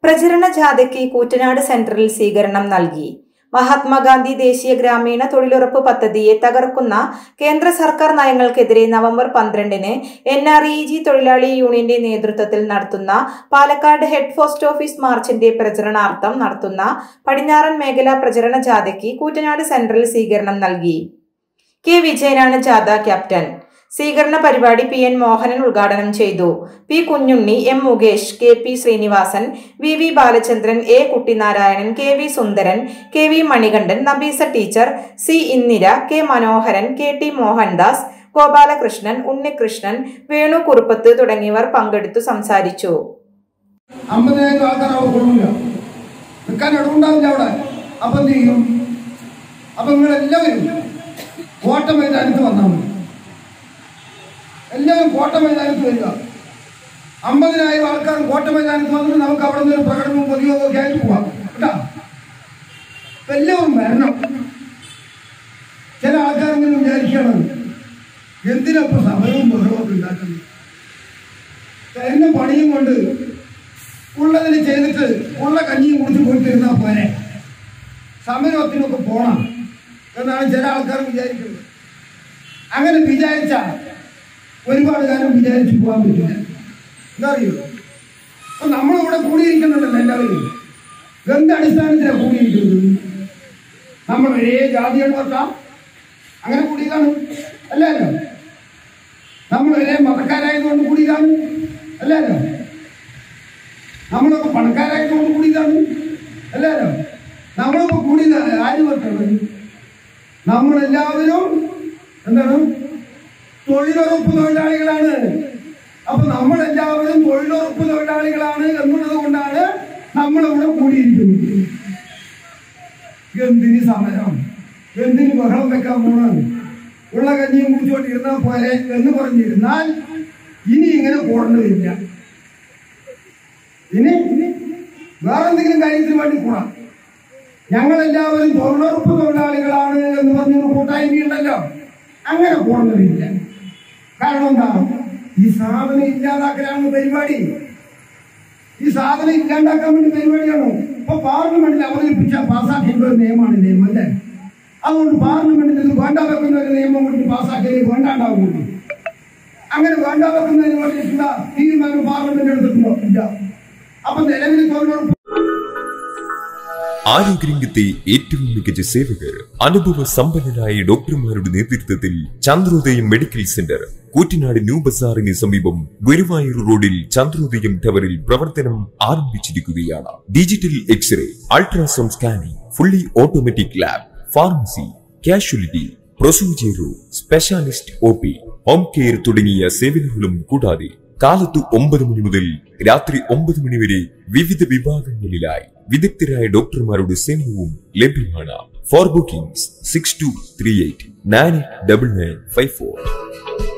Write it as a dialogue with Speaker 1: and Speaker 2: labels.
Speaker 1: പ്രചരണ ജാഥയ്ക്ക് കൂറ്റനാട് സെന്ററിൽ സ്വീകരണം നൽകി മഹാത്മാഗാന്ധി ദേശീയ ഗ്രാമീണ തൊഴിലുറപ്പ് പദ്ധതിയെ തകർക്കുന്ന കേന്ദ്ര സർക്കാർ നയങ്ങൾക്കെതിരെ നവംബർ പന്ത്രണ്ടിന് എൻ ആർ ഇ ജി തൊഴിലാളി യൂണിയന്റെ നേതൃത്വത്തിൽ നടത്തുന്ന പാലക്കാട് ഹെഡ് പോസ്റ്റ് ഓഫീസ് മാർച്ചിന്റെ പ്രചരണാർത്ഥം നടത്തുന്ന പടിഞ്ഞാറൻ മേഖല പ്രചരണ ജാഥയ്ക്ക് കൂറ്റനാട് സെന്ററിൽ സ്വീകരണം നൽകി കെ വിജയനാണ് ജാഥ ക്യാപ്റ്റൻ സ്വീകരണ പരിപാടി പി എൻ മോഹനൻ ഉദ്ഘാടനം ചെയ്തു P Kunhunni M Mukesh K P Sreenivasan V V Balachandran A Kuttinarayanan K V Sundaran K V Manikandan Nabeesa teacher C Indira K Manoharan K T Mohandas Gopalakrishnan Unnikrishnan Venu Kuruppath തുടങ്ങിയവർ പങ്കെടുത്തു സംസാരിച്ചു
Speaker 2: അമ്പതിനായിരം ആൾക്കാർ അവിടെ കൊള്ളില്ല നിൽക്കാൻ ഇടമുണ്ടാവില്ല അവിടെ അപ്പൊ എന്ത് ചെയ്യും അപ്പൊ നിങ്ങൾ എല്ലാവരും കോട്ട മൈതാനത്ത് വന്നാൽ മതി എല്ലാവരും കോട്ട മൈതാനത്ത് വരിക അമ്പതിനായിരം ആൾക്കാർ കോട്ട മൈതാനത്ത് വന്നിട്ട് നമുക്ക് അവിടെ നിന്ന് ഒരു പ്രകടനവും പൊതുയോഗവും ഒക്കെ ആയിട്ട് പോവാം കേട്ടാ അപ്പൊ എല്ലാവരും വരണം ചില ആൾക്കാരെങ്കിലും വിചാരിക്കണം എന്തിനാ ഇപ്പൊ സമയവും ബഹളവും ഒക്കെ ഉണ്ടാക്കുന്നത് എന്നെ പണിയും കൊണ്ട് ഉള്ളതിന് ചെയ്തിട്ട് ഉള്ള കഞ്ഞിയും കുടിച്ച് പോയിട്ടിരുന്നാൽ പോരെ സമരത്തിനൊക്കെ പോണം എന്നാണ് ചില ആൾക്കാർ വിചാരിക്കുന്നത് അങ്ങനെ വിചാരിച്ച ഒരുപാട് കാലം വിചാരിച്ചു പോകാൻ പറ്റില്ല എന്താ അറിയോ അപ്പൊ നമ്മളിവിടെ കൂടിയിരിക്കുന്നുണ്ടല്ലോ എല്ലാവരും എന്ത് അടിസ്ഥാനത്തിലാണ് കൂടിയിരിക്കുന്നത് നമ്മൾ ഒരേ ജാതിയാണ് വെക്കാം അങ്ങനെ കൂടിയതാണ് അല്ലല്ലോ നമ്മൾ ഒരേ മതക്കാരായതുകൊണ്ട് കൂടിയതാണ് അല്ലല്ലോ നമ്മളൊക്കെ പണക്കാരായതുകൊണ്ട് കൂടിയതാണ് അല്ലല്ലോ നമ്മളൊക്കെ കൂടിയതാണ് ആര് പറഞ്ഞത് നമ്മളെല്ലാവരും എന്താണ് തൊഴിലുറപ്പ് തൊഴിലാളികളാണ് അപ്പൊ നമ്മളെല്ലാവരും തൊഴിലുറപ്പ് തൊഴിലാളികളാണ് എന്നുള്ളത് കൊണ്ടാണ് നമ്മളിവിടെ കൂടിയിരിക്കുന്നത് എന്തിന് സമരം എന്തിന് ബഹളം വെക്കാൻ പോണം ഉള്ള കഞ്ഞിയും കുടിച്ചോണ്ടിരുന്നാൽ പോരെ എന്ന് പറഞ്ഞിരുന്നാൽ ഇനി ഇങ്ങനെ കൂടേണ്ടതില്ല ഇനി വേറെന്തെങ്കിലും കാര്യത്തിന് വേണ്ടി കൂടാം ഞങ്ങളെല്ലാവരും തൊഴിലുറപ്പ് തൊഴിലാളികളാണ് എന്ന് പറഞ്ഞൊരു കൂട്ടായ്മയുണ്ടല്ലോ അങ്ങനെ കൂടേണ്ടതില്ല കാരണം എന്താ ഈ സാധനം ഇല്ലാതാക്കലാണ് പരിപാടി ഈ സാധനം ഇല്ലാണ്ടാക്കാൻ വേണ്ടി പരിപാടിയാണോ ഇപ്പൊ പാർലമെന്റിൽ അവതരിപ്പിച്ച പാസ്സാക്കിയ ഒരു നിയമമാണ് ഈ നിയമം അല്ലേ അതുകൊണ്ട് പാർലമെന്റിൽ ഇത് വേണ്ട വെക്കുന്ന ഒരു നിയമം കൊണ്ട് പാസ്സാക്കിയത് വേണ്ടാണ്ടാവും അങ്ങനെ വേണ്ട വെക്കുന്നതിന് വേണ്ടിയിട്ടുള്ള തീരുമാനം പാർലമെന്റ് എടുത്തിട്ടുണ്ടോ ഇല്ല അപ്പൊ നിലവിൽ തൊഴിലുറപ്പ്
Speaker 3: ആരോഗ്യരംഗത്തെ ഏറ്റവും മികച്ച സേവകർ അനുഭവ സമ്പന്നരായ ഡോക്ടർമാരുടെ നേതൃത്വത്തിൽ Chandrodayam medical centre Koottanad new ബസാറിന് സമീപം ഗുരുവായൂർ റോഡിൽ ചന്ദ്രോദയം ടവറിൽ പ്രവർത്തനം ആരംഭിച്ചിരിക്കുകയാണ് digital x ray ultrasound scanning fully automatic lab pharmacy casualty procedure room specialist O P home care തുടങ്ങിയ സേവനങ്ങളും കൂടാതെ കാലത്ത് ഒമ്പത് മണി മുതൽ രാത്രി ഒമ്പത് മണി വരെ വിവിധ വിഭാഗങ്ങളിലായി വിദഗ്ധരായ ഡോക്ടർമാരുടെ സേവനവും ലഭ്യമാണ് for bookings six two three eight nine double nine five four